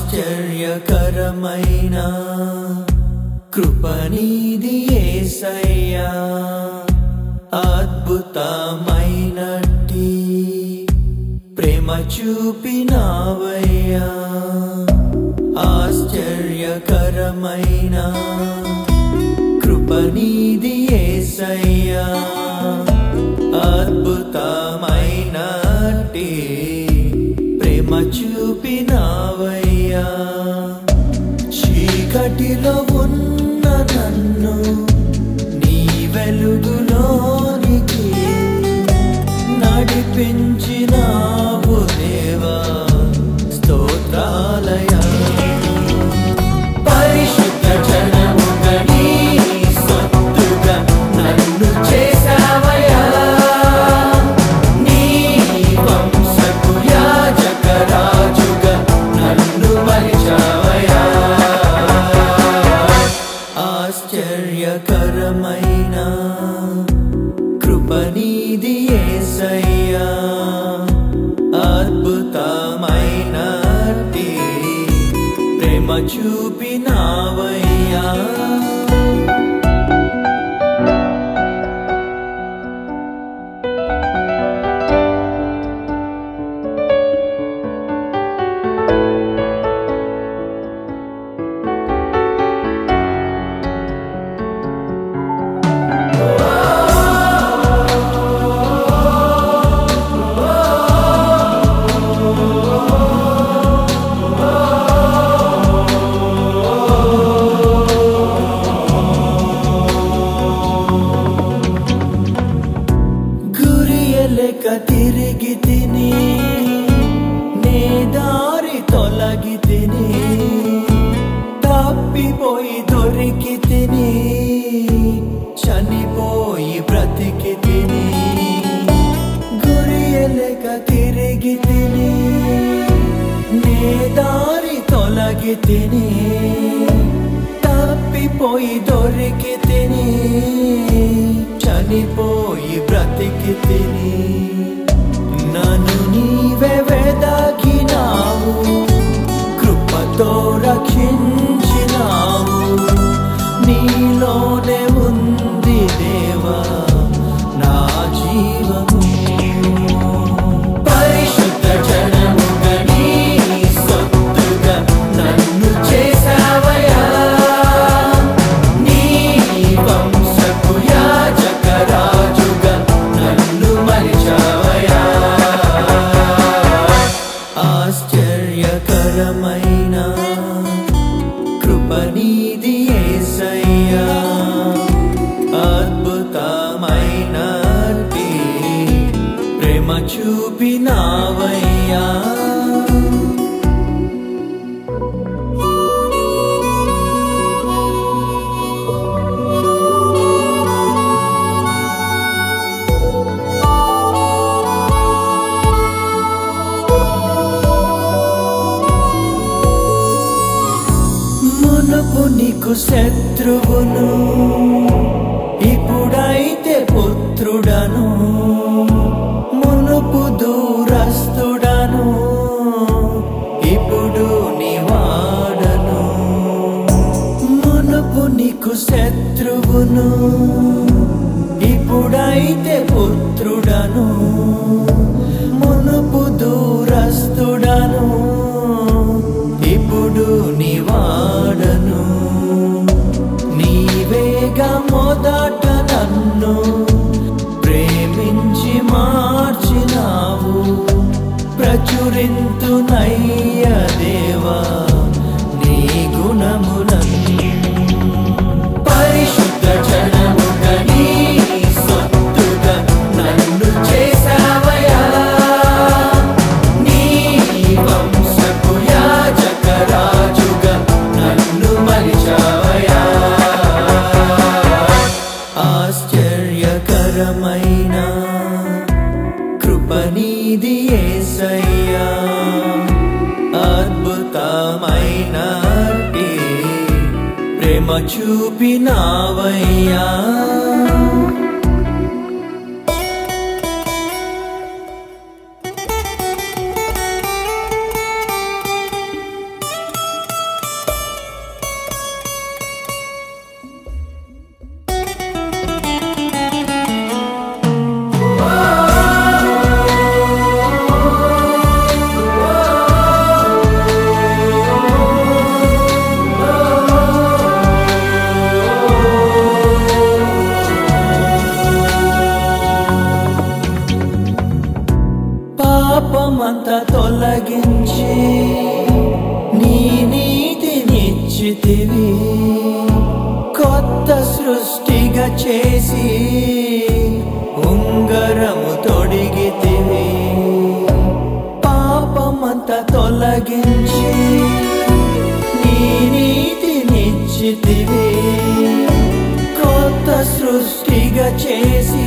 ఆశ్చర్యకరమైన కృపనీది ఏసయ్యా అద్భుతమైనట్టి ప్రేమ చూపినావయ్యా ఆశ్చర్యకరమైన కృపనీది ఏసయ్యా అద్భుతమైనట్టి ప్రేమ చూపినావయ్యా చీకటిలో ఉన్న నన్ను నీ వెలుగులోనికి నడిపించినావు దేవా స్తోత్రాలయా పరిశుద్ధ జనముగా నీ సొత్తుగా నన్ను చేశావయ్యా నీ వంశపు యాజక రాజుగా నన్ను మలిచావయ్యా ఆశ్చర్యకరమైన కృపనీది ఏసయ్యా అద్భుతమైనట్టి ప్రేమ చూపినావయ్యా గురియలెక తిరిగి తిని నే దారి తొలగి తిని తప్పిపోయి దొరికి తిని చనిపోయి బ్రతికి తిని గురియలెక తిరిగి తిని నే దారి తొలగి తిని తప్పిపోయి దొరికి తిని చనిపోయి బ్రతికి తిని నన్ను నీవే వెదకినావు కృపతో రక్షించినావు నీలోనే ఉంది దేవా నా జీవము పరిశుద్ధ జనముగా నీ సొత్తుగా నన్ను చేశావయ్యా నీ వంశపు యాజక రాజుగా నన్ను మలిచావయ్యా ఆశ్చర్యకరమైన కృపనీది ఏసయ్యా అద్భుతమైనట్టి ప్రేమ చూపినావయ్యా మునుపు నీకు శత్రువును ఇప్పుడైతే పుత్రుడను మునుపు దూరస్తుడను ఇప్పుడు నివాడను మునుపు నీకు శత్రువును ఇప్పుడైతే పుత్రుడను మునుపు దూరస్తుడను ఇప్పుడు నివాడను నీవేగా మొదట నన్ను ప్రేమించి మార్చినావు ప్రచురింతునయ్య దేవా నీ గుణములను పరిశుద్ధ జనముగా నీ సొత్తుగా నన్ను చేశావయ్యా నీ వంశపు యాజక రాజుగా నన్ను మలిచావయ్యా ఆశ్చర్యకరమైన కృపనీది ఏసయ్యా అద్భుతమైనట్టి ప్రేమ చూపినావయ్యా ఇచ్చితివి కొత్త సృష్టిగా చేసి ఉంగరము తొడిగితివి పాపమంతా తొలగించి నీ నీతినిచ్చితివి కొత్త సృష్టిగా చేసి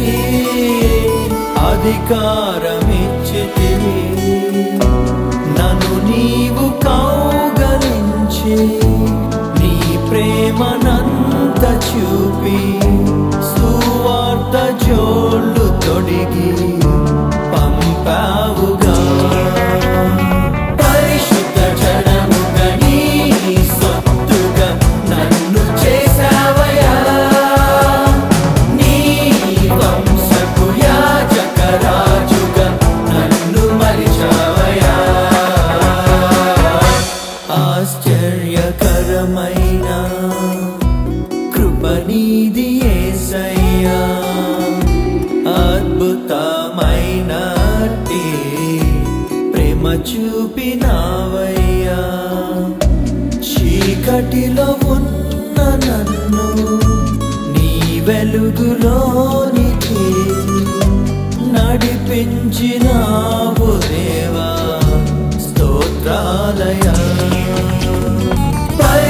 అధికారమిచ్చితివి నన్ను నీవు కౌగలించి నీ ప్రేమనంత చూపి సువార్త జోళ్ళు తొడిగి పంపావుగా పరిశుద్ధ జనముగా నీ సొత్తుగా నన్ను చేసావయా నీ వంశపు యాజక రాజుగా నన్ను మరిచావయా ఆశ్చర్యకరమైన కృపనీది యేసయ్యా అద్భుతమైనట్టి ప్రేమ చూపినావయ్యా చీకటిలో ఉన్న నన్ను నీ వెలుగులోనికి నడిపించినావు దేవా స్తోత్రాలయ